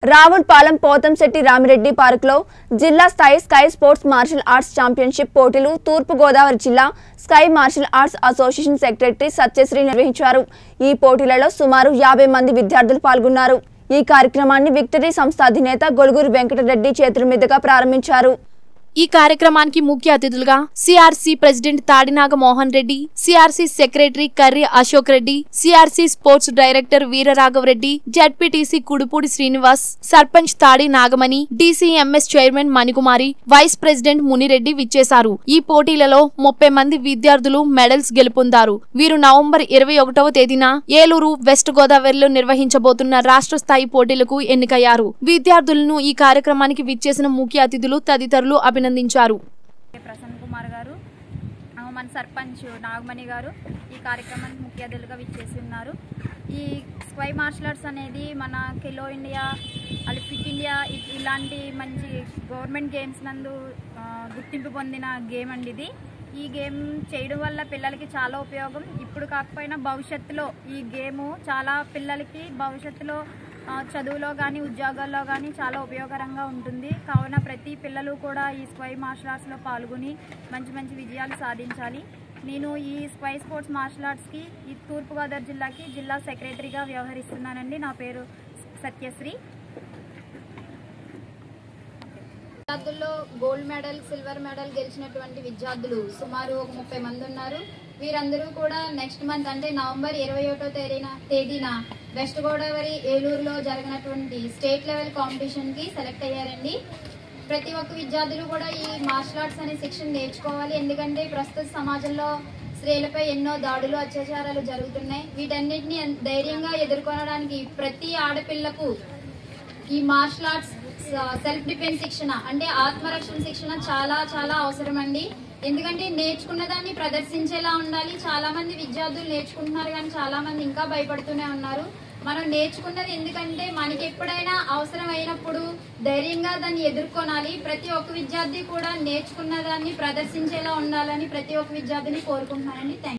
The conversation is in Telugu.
రావులపాలెం పోతంశెట్టి రామిరెడ్డి పార్కులో జిల్లా స్థాయి sky sports martial arts championship పోటీలు తూర్పు గోదావరి జిల్లా sky martial arts association secretary Satyasri నిర్వహించారు ఈ పోటీలలో సుమారు యాభై మంది విద్యార్థులు పాల్గొన్నారు ఈ కార్యక్రమాన్ని విక్టరీ సంస్థ అధినేత గొలుగురు వెంకటరెడ్డి చేతుల మీదుగా ప్రారంభించారు ఈ కార్యక్రమానికి ముఖ్య అతిథులుగా CRC president Tadinaga Mohan Reddy CRC secretary Karri Ashok Reddy CRC sports director Veeraraghavareddy ZPTC Kudupudi Srinivas sarpanch Tadi Nagamani DCMS chairman Manikumari vice president Munireddy విచ్చేశారు ఈ పోటీలలో ముప్పై మంది విద్యార్థులు మెడల్స్ గెలుపొందారు వీరు నవంబర్ ఇరవై ఒకటవ తేదీన ఏలూరు వెస్ట్ గోదావరిలో నిర్వహించబోతున్న రాష్ట్ర స్థాయి పోటీలకు ఎన్నికయ్యారు విద్యార్థులను ఈ కార్యక్రమానికి విచ్చేసిన ముఖ్య అతిథులు తదితరులు అభినందించారు ప్రసన్న కుమార్ గారు ఆ, మన సర్పంచ్ నాగమణి గారు ఈ కార్యక్రమానికి ముఖ్య అతిథులుగా విచ్చేసి ఉన్నారు ఈ స్క్వై మార్షల్ ఆర్ట్స్ అనేది మన ఖెలో ఇండియా అది ఫిట్ ఇండియా ఇ- ఇలాంటి మంచి గవర్నమెంట్ గేమ్స్ నందు ఆ, గుర్తింపు పొందిన గేమ్ అండి ఇది ఈ గేమ్ చేయడం వల్ల పిల్లలకి చాలా ఉపయోగం ఇప్పుడు కాకపోయినా భవిష్యత్తులో ఈ గేము చాలా పిల్లలకి భవిష్యత్తులో ఆ, చదువులో కానీ ఉద్యోగాల్లో కానీ చాలా ఉపయోగకరంగా ఉంటుంది కావున ప్రతి పిల్లలు కూడా ఈ స్క్వై మార్షల్ ఆర్ట్స్లో పాల్గొని మంచి మంచి విజయాలు సాధించాలి నేను ఈ స్క్వై స్పోర్ట్స్ మార్షల్ ఆర్ట్స్కి ఈ తూర్పుగోదావరి జిల్లాకి జిల్లా సెక్రటరీగా వ్యవహరిస్తున్నానండి నా పేరు సత్యశ్రీ విద్యార్థుల్లో గోల్డ్ మెడల్ సిల్వర్ మెడల్ గెలిచినటువంటి విద్యార్థులు సుమారు ఒక ముప్పై మంది ఉన్నారు వీరందరూ కూడా నెక్స్ట్ మంత్ అంటే నవంబర్ ఇరవై ఒకటో తేదీన తేదీన వెస్ట్ గోదావరి ఏలూరులో జరిగినటువంటి స్టేట్ లెవెల్ కాంపిటీషన్ కి సెలెక్ట్ అయ్యారండి ప్రతి ఒక్క విద్యార్థులు కూడా ఈ మార్షల్ ఆర్ట్స్ అనే శిక్షణ నేర్చుకోవాలి ఎందుకంటే ప్రస్తుత సమాజంలో స్త్రీలపై ఎన్నో దాడులు అత్యాచారాలు జరుగుతున్నాయి వీటన్నిటిని ధైర్యంగా ఎదుర్కొనడానికి ప్రతి ఆడపిల్లకు ఈ మార్షల్ ఆర్ట్స్ సెల్ఫ్ డిఫెన్స్ శిక్షణ అంటే ఆత్మరక్షణ శిక్షణ చాలా చాలా అవసరం అండి ఎందుకంటే నేర్చుకున్న దాన్ని ప్రదర్శించేలా ఉండాలి చాలా మంది విద్యార్థులు నేర్చుకుంటున్నారు కానీ చాలా మంది ఇంకా భయపడుతూనే ఉన్నారు మనం నేర్చుకున్నది ఎందుకంటే మనకి ఎప్పుడైనా అవసరం అయినప్పుడు ధైర్యంగా దాన్ని ఎదుర్కొనాలి ప్రతి ఒక్క విద్యార్థి కూడా నేర్చుకున్న దాన్ని ప్రదర్శించేలా ఉండాలని ప్రతి ఒక్క విద్యార్థిని కోరుకుంటున్నానండి థ్యాంక్